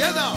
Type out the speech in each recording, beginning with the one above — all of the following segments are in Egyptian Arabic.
يلا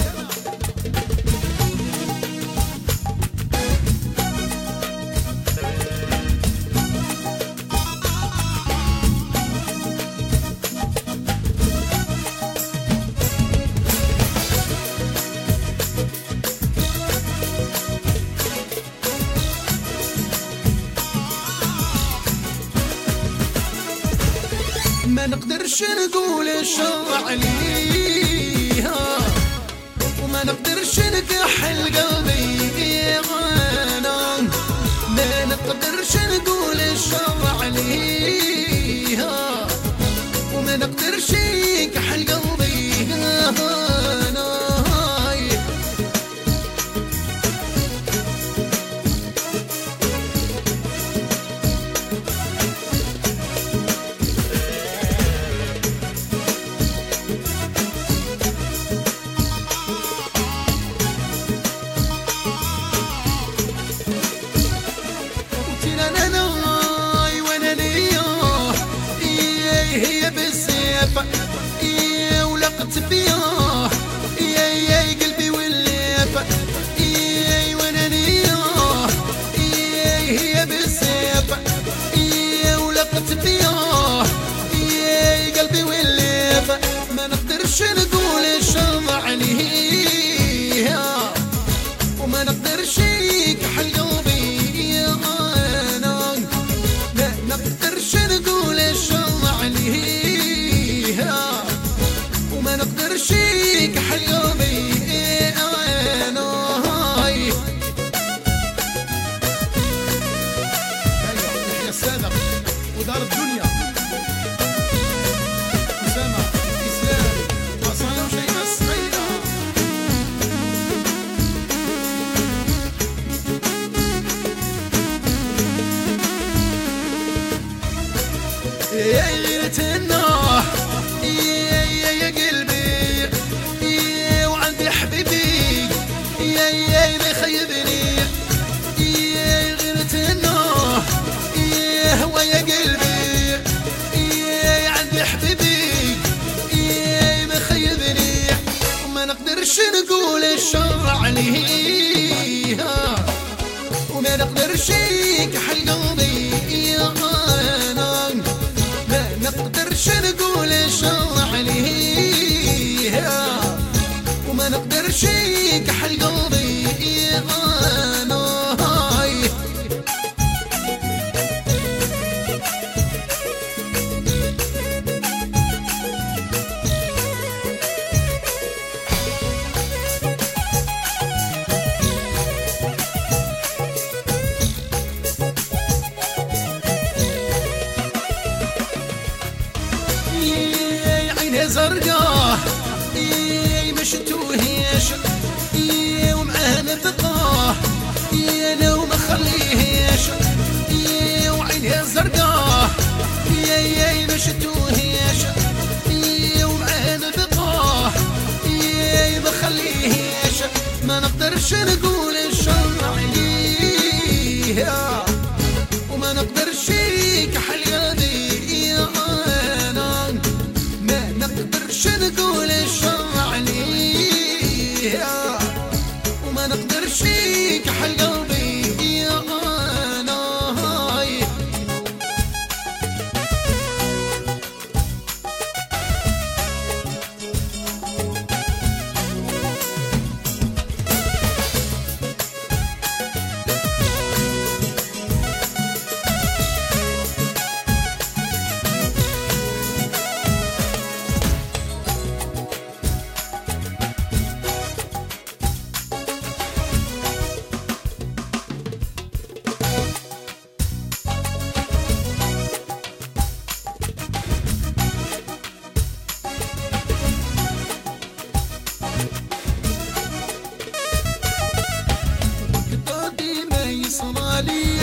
ما نقدرش نقول الشرع عليها وما نقدرش نكحل قلبي انا ما نقدرش نقول الشرع عليها وما نقدرش نكحل قلبي انا قلت انا ناي وانا ليا إيه هي بالسيف إيه ولقت بيا إيه إيه قلبي والليف إيه وانا ليا إيه هي بالسيف إيه ولقت بيا إيه قلبي والليف ما نقدرش نقول الشر عليها وما نقدرش يكحل قلبي انا لا نقدرش نقول الشر عليها وما نقدرش يكحل قلبي انا يا السادة ودار الدنيا أسامة إسلام عصام شيء الصغيرة يا غيرة النوح يا يا يا قلبي يا وعندي حبيبي يا يا اللي خيبني يا غيرة النوح يا هو يا قلبي يا عندي حبيبي يا مخيبني وما نقدرش نقول الشر عليها وما نقدرش يكحل قلبي يا انا ما نقدرش نقول الشر عليها وما نقدرش يكحل قلبي يا انا يا عيني زرقاء يا مش توهيش يا ومعاه نتقاه يا لو ما خليهش يا وعيني زرقاء يا يا مش توهيش يا ومعاه نتقاه يا ما خليهش ما نقدرش نقول الشر عليها وما نقدرش كحل قلبي يا انا ما نقدرش نقول الشر عليها وما نقدرش كحل قلبي يا انا قطادي ما يصنع لي